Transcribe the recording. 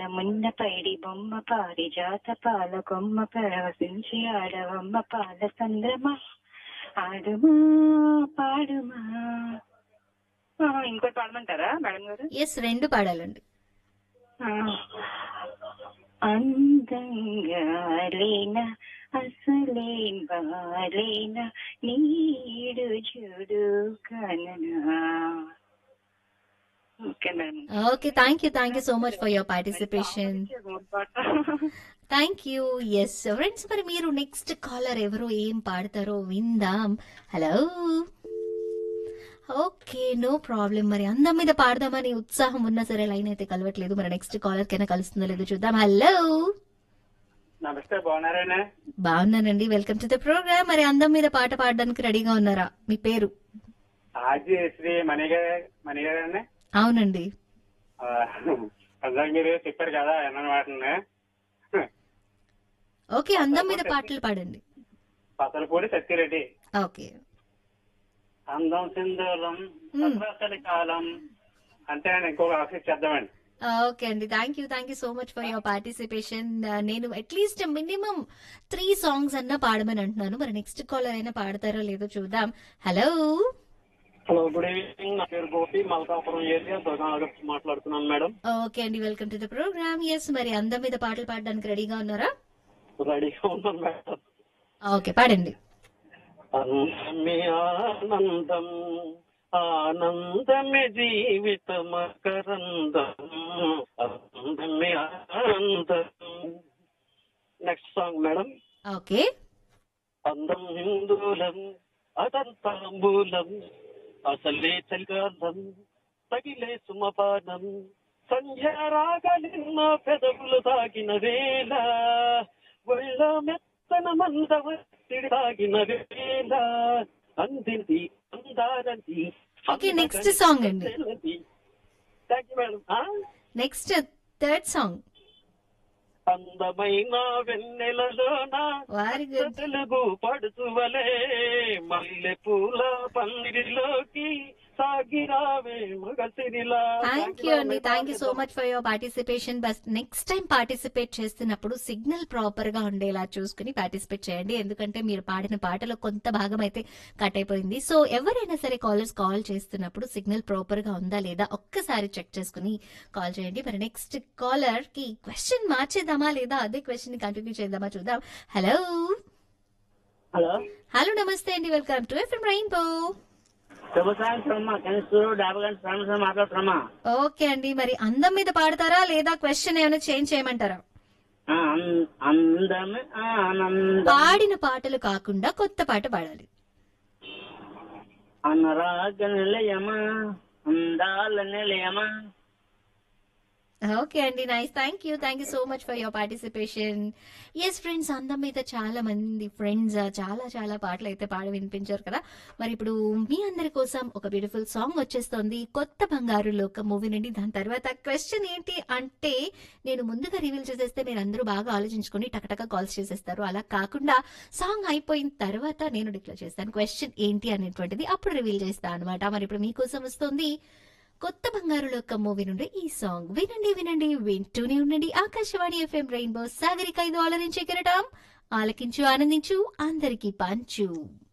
మున్న పైడి బొమ్మ పారిజాత పాల కొమ్మ పరవశించి ఆడవమ్మ పాల సంద్రమ ఆడుమా పాడుమా ఆ, ఇంకోటి పాడమంటారా మేడం గారు ఎస్ రెండు పాడాలండి ఆ. అందంగా లేనా అసలేం బాలేనా నీడు చూడు కననా okay madam okay thank you thank you so much for your participation thank you yes friends మరి మీరు నెక్స్ట్ కాలర్ ఎవరు ఏం పాడతారో విందాం హలో ఓకే నో ప్రాబ్లం మరి అందం మీద పాడదామని ఉత్సాహం ఉన్నా సరే లైన్ అయితే కలవట్లేదు మరి నెక్స్ట్ కాలర్ కైనా కలుస్తుందో లేదో చూద్దాం హలో నమస్తే బాగున్నారేనా బాగున్నానండి వెల్కమ్ టు ద ప్రోగ్రామ్ మరి అందం మీద పాట పాడడానికి రెడీగా ఉన్నారా మీ పేరు ఆజీ శ్రీ మణిగా మణిగారండి అవునండి అందులో మీరు చెప్పారు కదా ఎన్న వాటిని ఓకే అందం మీద పాటలు పాడండి పసలపూడి సత్యరెడ్డి ఓకే అందం సింధూరం అసలు కాలం అంతే అండి ఇంకొక ఆఫీస్ చేద్దామండి ఓకే అండి thank you thank you so much for your participation నేను అట్లీస్ట్ మినిమం త్రీ సాంగ్స్ అన్నా పాడమని అంటున్నాను మరి నెక్స్ట్ కాలర్ అయినా పాడతారో లేదో చూద్దాం హలో హలో గుడ్ ఈవినింగ్ నా పేరు గోపి మల్కాపురం ఏరియా దుర్గానగర్ మాట్లాడుతున్నాను మేడం ఓకే అండి welcome to the program yes మరి అందం మీద పాటలు పాడడానికి రెడీగా ఉన్నారా రెడీగా ఉన్నాను మేడం ఓకే పాడండి అందమే ఆనందం ఆనందమే జీవితమకరందం అందమే ఆనందం నెక్స్ట్ సాంగ్ మేడం ఓకే అందం హిందూలం అదంతాంబూలం అసలే చలికాలం తగిలే సుమపానం సంధ్యారాగలిన్న పెదవులు తాగిన వేళ ఒళ్ళ మెత్తన మంద ఒత్తిడి తాగిన వేళ అందింది అందారంది Okay, next song అండి. థ్యాంక్ యూ మేడం ఆ? నెక్స్ట్ థర్డ్ సాంగ్ అందమైన వెన్నెలలోన వెరీ గుడ్ తెలుగు పడుచువలే మల్లె పూల పందిరిలోకి సాగిరావే మగసిరిలా థ్యాంక్ యూ అండి thank you so much for your participation బస్ నెక్స్ట్ టైం పార్టిసిపేట్ చేస్తున్నప్పుడు సిగ్నల్ ప్రాపర్ గా ఉండేలా చూసుకుని పార్టిసిపేట్ చేయండి ఎందుకంటే మీరు పాడిన పాటలో కొంత భాగం అయితే కట్ అయిపోయింది సో ఎవరైనా సరే కాలర్స్ కాల్ చేస్తున్నప్పుడు సిగ్నల్ ప్రాపర్ గా ఉందా లేదా ఒక్కసారి చెక్ చేసుకుని కాల్ చేయండి మరి నెక్స్ట్ కాలర్ కి క్వశ్చన్ మార్చేద్దామా లేదా అదే క్వశ్చన్ కంటిన్యూ చేద్దామా చూద్దాం హలో హలో హలో నమస్తే అండి వెల్కమ్ టు ఎఫ్ఎం రెయిన్బో శుభ సాయంత్రం అమ్మా కనిస్తూరు డాబా గంట శ్రామ మాట్లాడుతున్నామా ఓకే అండి మరి అందం మీద పాడతారా లేదా క్వశ్చన్ ఏమైనా చేంజ్ చేయమంటారా ఆ, అం- అందమే ఆనందం పాడిన పాటలు కాకుండా కొత్త పాట పాడాలి అనురాగ నిలయమా అందాల నిలయమా ఓకే అండి nice thank you thank you so much for your participation yes friends అందం మీద చాలా మంది ఫ్రెండ్స్ చాలా చాలా పాటలు అయితే పాడి వినిపించారు కదా మరి ఇప్పుడు మీ అందరి కోసం ఒక బ్యూటిఫుల్ సాంగ్ వచ్చేస్తోంది కొత్త బంగారు లోక మూవీ నుండి దాని తర్వాత క్వశ్చన్ ఏంటి అంటే నేను ముందుగా రివీల్ చేసేస్తే మీరు అందరూ బాగా ఆలోచించుకొని టకటక కాల్స్ చేసేస్తారు అలా కాకుండా సాంగ్ అయిపోయిన తర్వాత నేను డిక్లేర్ చేస్తాను క్వశ్చన్ ఏంటి అనేటువంటిది అప్పుడు రివీల్ చేస్తాను అనమాట మరి ఇప్పుడు మీకోసం వస్తుంది కొత్త బంగారు లోకం మూవీ నుండి ఈ సాంగ్ వినండి వినండి వింటూనే ఉండండి ఆకాశవాణి ఎఫ్ఎం రెయిన్బో సాగరిక ఐదు ఆలరించే కెరటం ఆలకించు ఆనందించు అందరికీ పంచు